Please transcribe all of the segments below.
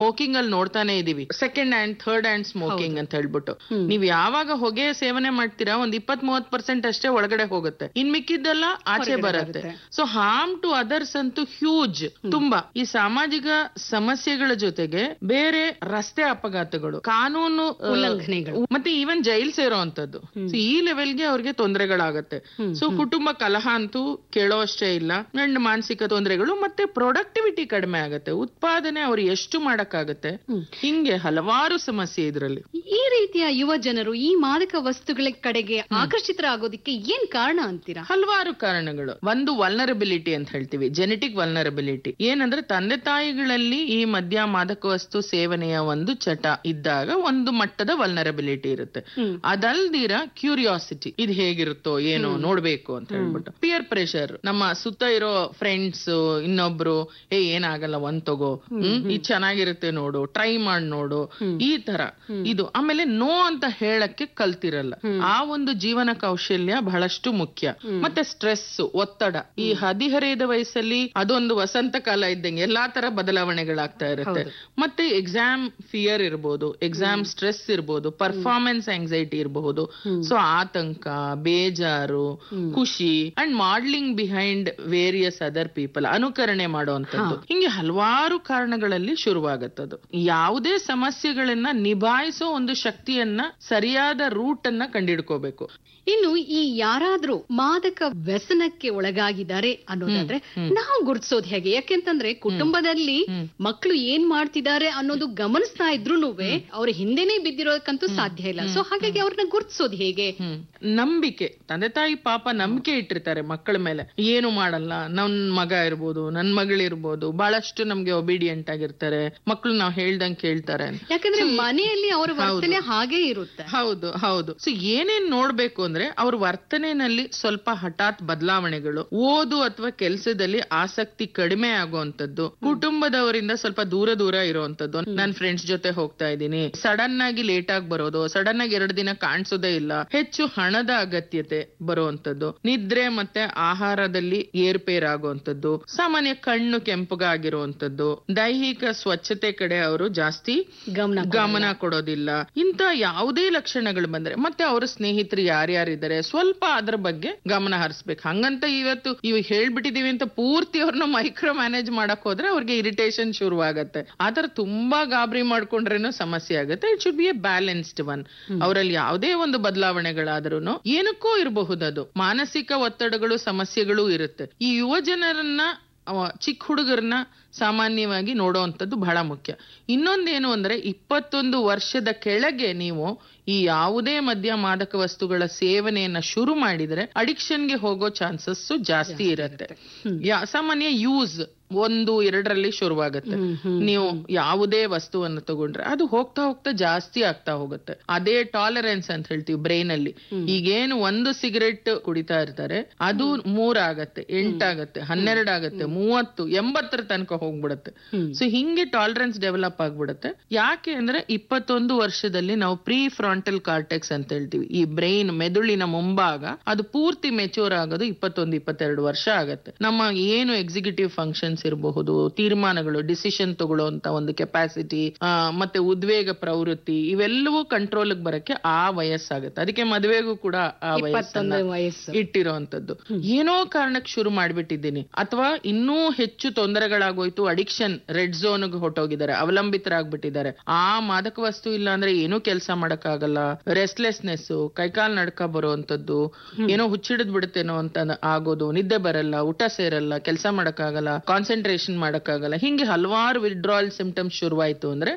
Smoking ಅಲ್ಲಿ ನೋಡ್ತಾನೆ ಇದೀವಿ second hand third hand smoking ಅಂತ ಹೇಳ್ಬಿಟ್ಟು ನೀವ್ ಯಾವಾಗ ಹೊಗೆ ಸೇವನೆ ಮಾಡ್ತೀರಾ ಒಂದ್ ಇಪ್ಪತ್ ಮೂವತ್ ಪರ್ಸೆಂಟ್ ಅಷ್ಟೇ ಒಳಗಡೆ ಹೋಗುತ್ತೆ ಇನ್ ಮಿಕ್ಕಿದ್ದೆಲ್ಲ ಆಚೆ ಬರುತ್ತೆ ಸೊ ಹಾರ್ಮ್ ಟು ಅದರ್ಸ್ ಅಂತೂ ಹ್ಯೂಜ್ ತುಂಬಾ ಈ ಸಾಮಾಜಿಕ ಸಮಸ್ಯೆಗಳ ಜೊತೆಗೆ ಬೇರೆ ರಸ್ತೆ ಅಪಘಾತಗಳು ಕಾನೂನು ಆ, ಉಲ್ಲಂಘನೆಗಳು. ಮತ್ತೆ ಈವನ್ ಜೈಲ್ ಸೇರೋ ಅಂತದ್ದು ಈ ಲೆವೆಲ್ಗೆ ಅವ್ರಿಗೆ ತೊಂದರೆಗಳಾಗತ್ತೆ ಸೊ ಕುಟುಂಬ ಕಲಹ ಅಂತೂ ಕೇಳೋ ಅಷ್ಟೇ ಇಲ್ಲ ಅಂಡ್ ಮಾನಸಿಕ ತೊಂದರೆಗಳು ಮತ್ತೆ ಪ್ರೊಡಕ್ಟಿವಿಟಿ ಕಡಿಮೆ ಆಗತ್ತೆ ಉತ್ಪಾದನೆ ಅವ್ರು ಎಷ್ಟು ಮಾಡಕ್ಕಾಗತ್ತೆ ಹಿಂಗೆ ಹಲವಾರು ಸಮಸ್ಯೆ ಇದ್ರಲ್ಲಿ ಈ ರೀತಿಯ ಯುವ ಜನರು ಈ ಮಾದಕ ವಸ್ತುಗಳ ಕಡೆಗೆ ಆಕರ್ಷಿತರಾಗೋದಕ್ಕೆ ಏನ್ ಕಾರಣ ಅಂತೀರಾ ಹಲವಾರು ಕಾರಣಗಳು ಒಂದು ವಲ್ನರಬಿಲಿಟಿ ಅಂತ ಹೇಳ್ತೀವಿ ಜೆನೆಟಿಕ್ ವಲ್ನರಬಿಲಿಟಿ ಏನಂದ್ರೆ ತಂದೆ ತಾಯಿಗಳಲ್ಲಿ ಈ ಮದ್ಯ ಮಾದಕ ವಸ್ತು ಸೇವನೆಯ ಒಂದು ಚಟ ಇದ್ದಾಗ ಒಂದು ಮಟ್ಟದ ವಲ್ನರಬಿಲಿಟಿ ಇರುತ್ತೆ ಅದಲ್ದಿರ ಕ್ಯೂರಿಯಾಸಿಟಿ ಇದು ಹೇಗಿರುತ್ತೋ ಏನೋ ನೋಡ್ಬೇಕು ಅಂತ ಹೇಳ್ಬಿಟ್ಟು ಪಿಯರ್ ಪ್ರೆಷರ್ ನಮ್ಮ ಸುತ್ತ ಇರೋ ಫ್ರೆಂಡ್ಸ್ ಇನ್ನೊಬ್ರು ಏ ಏನಾಗಲ್ಲ ಒಂದ್ ತಗೋ ಹ್ಮ್ ಇದು ಚೆನ್ನಾಗಿರುತ್ತೆ ನೋಡು ಟ್ರೈ ಮಾಡಿ ನೋಡು ಈ ತರ ಇದು ಆಮೇಲೆ ನೋ ಅಂತ ಹೇಳಕ್ಕೆ ಕಲ್ತಿರಲ್ಲ ಆ ಒಂದು ಜೀವನ ಕೌಶಲ್ಯ ಬಹಳಷ್ಟು ಮುಖ್ಯ ಮತ್ತೆ ಸ್ಟ್ರೆಸ್ ಒತ್ತಡ ಈ ಹದಿಹರೆಯದ ವಯಸ್ಸಲ್ಲಿ ಅದೊಂದು ವಸಂತ ಕಾಲ ಇದ್ದಂಗೆ ಎಲ್ಲಾ ತರ ಬದಲಾವಣೆಗಳಾಗ್ತಾ ಇರುತ್ತೆ ಮತ್ತೆ ಎಕ್ಸಾಮ್ ಫಿಯರ್ ಇರ್ಬೋದು ಎಕ್ಸಾಮ್ ಸ್ಟ್ರೆಸ್ ಇರ್ಬೋದು ಪರ್ಫಾರ್ಮೆನ್ಸ್ ಆಂಗ್ಸೈಟಿ ಇರಬಹುದು ಸೊ ಆತಂಕ ಬೇಜಾರು ಖುಷಿ and modelling behind various other people ಅನುಕರಣೆ ಮಾಡುವಂತದ್ದು ಹಿಂಗೆ ಹಲವಾರು ಕಾರಣಗಳಲ್ಲಿ ಶುರುವಾಗತ್ತದು ಯಾವುದೇ ಸಮಸ್ಯೆಗಳನ್ನ ನಿಭಾಯಿಸೋ ಒಂದು ಶಕ್ತಿಯನ್ನ ಸರಿಯಾದ ರೂಟ್ ಅನ್ನ ಕಂಡಿಡ್ಕೋಬೇಕು ಇನ್ನು ಈ ಯಾರಾದ್ರೂ ಮಾದಕ ವ್ಯಸನಕ್ಕೆ ಒಳಗಾಗಿದ್ದಾರೆ ಅನ್ನೋದಾದ್ರೆ ನಾವು ಗುರುತಿಸೋದು ಹೇಗೆ ಯಾಕೆಂತಂದ್ರೆ ಕುಟುಂಬದಲ್ಲಿ ಮಕ್ಕಳು ಏನ್ ಮಾಡ್ತಿದ್ದಾರೆ ಅನ್ನೋದು ಗಮನಿಸ್ತಾ ಇದ್ರು ಅವ್ರ ಹಿಂದೆನೆ ಬಿದ್ದಿರೋದಕ್ಕಂತೂ ಸಾಧ್ಯ ಇಲ್ಲ ಸೊ ಹಾಗಾಗಿ ಅವ್ರನ್ನ ಗುರುತಿಸೋದು ಹೇಗೆ ಹ್ಮ್ ನಂಬಿಕೆ ತಂದೆ ತಾಯಿ ಪಾಪ ನಂಬಿಕೆ ಇಟ್ಟಿರ್ತಾರೆ ಮಕ್ಕಳ ಮೇಲೆ ಏನು ಮಾಡಲ್ಲ ನನ್ ಮಗ ಇರ್ಬೋದು ನನ್ ಮಗಳಿರ್ಬೋದು ಬಹಳಷ್ಟು ನಮ್ಗೆ ಒಬಿಡಿಯಂಟ್ ಆಗಿರ್ತಾರೆ ಮಕ್ಕಳು ನಾವ್ ಹೇಳ್ದಂಗ್ ಕೇಳ್ತಾರೆ ಯಾಕಂದ್ರೆ ಮನೆಯಲ್ಲಿ ಅವರ ವರ್ತನೆ ಹಾಗೆ ಇರುತ್ತೆ ಹೌದು ಹೌದು ಸೊ ಏನೇನ್ ನೋಡ್ಬೇಕು ಅಂದ್ರೆ ಅವ್ರ ವರ್ತನೆನಲ್ಲಿ ಸ್ವಲ್ಪ ಹಠಾತ್ ಬದಲಾವಣೆಗಳು ಓದು ಅಥವಾ ಕೆಲಸದಲ್ಲಿ ಆಸಕ್ತಿ ಕಡಿಮೆ ಆಗುವಂತದ್ದು ಕುಟುಂಬದವರಿಂದ ಸ್ವಲ್ಪ ದೂರ ದೂರ ಇರುವಂತದ್ದು ನನ್ ಫ್ರೆಂಡ್ಸ್ ಜೊತೆ ಹೋಗ್ತಾ ಇದ್ದೀನಿ ಸಡನ್ ಆಗಿ ಲೇಟ್ ಆಗಿ ಬರೋದು ಸಡನ್ ಆಗಿ ಎರಡು ದಿನ ಕಾಣಿಸೋದೇ ಇಲ್ಲ ಹೆಚ್ಚು ಹಣದ ಅಗತ್ಯತೆ ಬರುವಂತದ್ದು ನಿದ್ರೆ ಮತ್ತೆ ಆಹಾರದಲ್ಲಿ ಏರ್ಪೇರಾಗುವಂತದ್ದು ಸಾಮಾನ್ಯ ಕಣ್ಣು ಕೆಂಪಗಾಗಿರುವಂತದ್ದು ದೈಹಿಕ ಸ್ವಚ್ಛತೆ ಕಡೆ ಅವರು ಜಾಸ್ತಿ ಗಮನ ಗಮನ ಕೊಡೋದಿಲ್ಲ ಇಂತ ಯಾವುದೇ ಲಕ್ಷಣಗಳು ಬಂದ್ರೆ ಮತ್ತೆ ಅವರ ಸ್ನೇಹಿತರು ಯಾರ್ಯಾರಿದ್ದಾರೆ ಸ್ವಲ್ಪ ಅದ್ರ ಬಗ್ಗೆ ಗಮನ ಹರಿಸ್ಬೇಕು ಹಂಗಂತ ಇವತ್ತು ಇವ್ ಹೇಳ್ಬಿಟ್ಟಿದೀವಿ ಅಂತ ಪೂರ್ತಿ ಅವ್ರನ್ನ ಮೈಕ್ರೋ ಮ್ಯಾನೇಜ್ ಮಾಡಕ್ ಹೋದ್ರೆ ಅವ್ರಿಗೆ ಇರಿಟೇಷನ್ ಶುರುವಾಗತ್ತೆ ಆತರ ತುಂಬಾ ಗಾಬರಿ ಮಾಡ್ಕೊಂಡ್ರೇನು ಸಮಸ್ಯೆ ಆಗುತ್ತೆ it should be a balanced one ಅವರಲ್ಲಿ ಯಾವುದೇ ಒಂದು ಬದಲಾವಣೆಗಳಾದ್ರೂ ಏನಕ್ಕೂ ಇರಬಹುದದು ಮಾನಸಿಕ ಒತ್ತಡಗಳು ಸಮಸ್ಯೆಗಳು ಇರುತ್ತೆ ಈ ಯುವ ಜನರನ್ನ ಅವ ಚಿಕ್ಕ ಹುಡುಗರನ್ನ ಸಾಮಾನ್ಯವಾಗಿ ನೋಡುವಂಥದ್ದು ಬಹಳ ಮುಖ್ಯ ಇನ್ನೊಂದೇನು ಅಂದ್ರೆ ಇಪ್ಪತ್ತೊಂದು ವರ್ಷದ ಕೆಳಗೆ ನೀವು ಈ ಯಾವುದೇ ಮದ್ಯ ಮಾದಕ ವಸ್ತುಗಳ ಸೇವನೆಯನ್ನ ಶುರು ಮಾಡಿದ್ರೆ ಅಡಿಕ್ಷನ್ಗೆ ಹೋಗೋ ಚಾನ್ಸಸ್ ಜಾಸ್ತಿ ಇರುತ್ತೆ ಯಾ- ಸಾಮಾನ್ಯ ಯೂಸ್ ಒಂದು ಎರಡರಲ್ಲಿ ಶುರುವಾಗುತ್ತೆ ನೀವು ಯಾವುದೇ ವಸ್ತುವನ್ನು ತಗೊಂಡ್ರೆ ಅದು ಹೋಗ್ತಾ ಹೋಗ್ತಾ ಜಾಸ್ತಿ ಆಗ್ತಾ ಹೋಗುತ್ತೆ ಅದೇ ಟಾಲರೆನ್ಸ್ ಅಂತ ಹೇಳ್ತೀವಿ ಬ್ರೈನ್ ಅಲ್ಲಿ ಈಗೇನು ಒಂದು ಸಿಗರೆಟ್ ಕುಡಿತಾ ಇರ್ತಾರೆ ಅದು ಮೂರಾಗತ್ತೆ ಎಂಟಾಗತ್ತೆ ಹನ್ನೆರಡಾಗತ್ತೆ ಮೂವತ್ತು ಎಂಬತ್ತರ ತನಕ ಹೋಗ್ಬಿಡುತ್ತೆ ಸೊ ಹಿಂಗೆ ಟಾಲರೆನ್ಸ್ ಡೆವಲಪ್ ಆಗ್ಬಿಡುತ್ತೆ ಯಾಕೆ ಅಂದ್ರೆ ಇಪ್ಪತ್ತೊಂದು ವರ್ಷದಲ್ಲಿ ನಾವು ಪ್ರೀ ಫ್ರಾಂಟಲ್ ಕಾರ್ಟೆಕ್ಸ್ ಅಂತ ಹೇಳ್ತೀವಿ ಈ ಬ್ರೈನ್ ಮೆದುಳಿನ ಮುಂಭಾಗ ಅದು ಪೂರ್ತಿ ಮೆಚೂರ್ ಆಗೋದು ಇಪ್ಪತ್ತೊಂದು ಇಪ್ಪತ್ತೆರಡು ವರ್ಷ ಆಗತ್ತೆ ನಮ್ಮ ಏನು ಎಕ್ಸಿಕ್ಯೂಟಿವ್ ಫಂಕ್ಷನ್ಸ್ ಇರಬಹುದು ತೀರ್ಮಾನಗಳು ಡಿಸಿಷನ್ ತಗೊಳ್ಳುವಂತ ಒಂದು ಕೆಪಾಸಿಟಿ ಮತ್ತೆ ಉದ್ವೇಗ ಪ್ರವೃತ್ತಿ ಇವೆಲ್ಲವೂ ಕಂಟ್ರೋಲ್ ಬರಕ್ಕೆ ಆ ವಯಸ್ಸಾಗುತ್ತೆ ಅದಕ್ಕೆ ಮದುವೆಗೂ ಕೂಡ ಆ ವಯಸ್ಸನ್ನ ಇಪ್ಪತ್ತೊಂದು ವಯಸ್ಸು ಇಟ್ಟಿರೋಂಥದ್ದು ಏನೋ ಕಾರಣಕ್ಕೆ ಶುರು ಮಾಡ್ಬಿಟ್ಟಿದ್ದೀನಿ ಅಥವಾ ಇನ್ನೂ ಹೆಚ್ಚು ತೊಂದರೆಗಳಾಗೋಯ್ತು ಅಡಿಕ್ಷನ್ ರೆಡ್ ಝೋನ್ ಹೊಟ್ಟೋಗಿದ್ದಾರೆ ಅವಲಂಬಿತರಾಗ್ಬಿಟ್ಟಿದ್ದಾರೆ ಆ ಮಾದಕ ವಸ್ತು ಇಲ್ಲ ಅಂದ್ರೆ ಏನೂ ಕೆಲಸ ಮಾಡಕ್ಕಾಗಲ್ಲ ರೆಸ್ಟ್ಲೆಸ್ನೆಸ್ ಕೈಕಾಲ್ ನಡ್ಕ ಬರುವಂತದ್ದು ಏನೋ ಹುಚ್ಚಿಡಿದ್ ಬಿಡುತ್ತೇನೋ ಅಂತ ಆಗೋದು ನಿದ್ದೆ ಬರಲ್ಲ ಊಟ ಸೇರಲ್ಲ ಕೆಲಸ ಮಾಡಕ್ಕಾಗಲ್ಲ ಕಾನ್ಸಂಟ್ರೇಷನ್ ಮಾಡಕ್ಕಾಗಲ್ಲ ಹಿಂಗೆ ಹಲವಾರು ವಿಡ್ರಾಲ್ ಸಿಂಪ್ಟಮ್ಸ್ ಶುರುವಾಯ್ತು ಅಂದ್ರೆ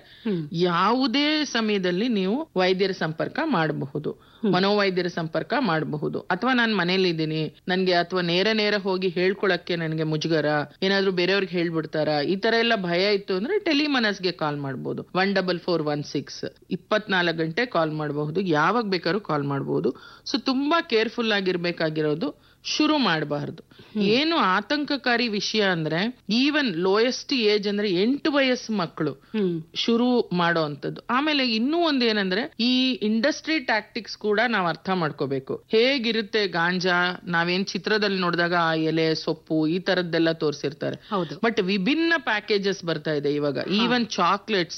ಯಾವುದೇ ಸಮಯದಲ್ಲಿ ನೀವು ವೈದ್ಯರ ಸಂಪರ್ಕ ಮಾಡಬಹುದು ಮನೋವೈದ್ಯರ ಸಂಪರ್ಕ ಮಾಡಬಹುದು ಅಥವಾ ನಾನು ಮನೇಲಿ ಇದ್ದೀನಿ ನನ್ಗೆ ಅಥವಾ ನೇರ ನೇರ ಹೋಗಿ ಹೇಳ್ಕೊಳಕ್ಕೆ ನನಗೆ ಮುಜುಗರ ಏನಾದ್ರೂ ಬೇರೆಯವ್ರಿಗೆ ಹೇಳ್ಬಿಡ್ತಾರ ಈ ತರ ಎಲ್ಲ ಭಯ ಇತ್ತು ಅಂದ್ರೆ ಟೆಲಿಮನಸ್ಗೆ ಕಾಲ್ ಮಾಡಬಹುದು one double four one six ಇಪ್ಪತ್ನಾಲ್ಕು ಗಂಟೆ ಕಾಲ್ ಮಾಡಬಹುದು ಯಾವಾಗ ಬೇಕಾದ್ರೂ ಕಾಲ್ ಮಾಡಬಹುದು ಸೊ ತುಂಬಾ ಕೇರ್ಫುಲ್ ಆಗಿರ್ಬೇಕಾಗಿರೋದು ಶುರು ಮಾಡಬಾರ್ದು ಏನು ಆತಂಕಕಾರಿ ವಿಷಯ ಅಂದ್ರೆ ಈವನ್ ಲೋಯೆಸ್ಟ್ ಏಜ್ ಅಂದ್ರೆ ಎಂಟು ವಯಸ್ಸು ಮಕ್ಕಳು ಶುರು ಮಾಡೋ ಅಂತದ್ದು ಆಮೇಲೆ ಇನ್ನೂ ಒಂದ್ ಏನಂದ್ರೆ ಈ ಇಂಡಸ್ಟ್ರಿ ಟ್ಯಾಕ್ಟಿಕ್ಸ್ ಕೂಡ ನಾವ್ ಅರ್ಥ ಮಾಡ್ಕೋಬೇಕು ಹೇಗಿರುತ್ತೆ ಗಾಂಜಾ ನಾವೇನ್ ಚಿತ್ರದಲ್ಲಿ ನೋಡಿದಾಗ ಆ ಎಲೆ ಸೊಪ್ಪು ಈ ತರದ್ದೆಲ್ಲ ತೋರಿಸಿರ್ತಾರೆ ಹೌದು ಬಟ್ ವಿಭಿನ್ನ ಪ್ಯಾಕೇಜಸ್ ಬರ್ತಾ ಇದೆ ಇವಾಗ ಈವನ್ ಚಾಕ್ಲೇಟ್ಸ್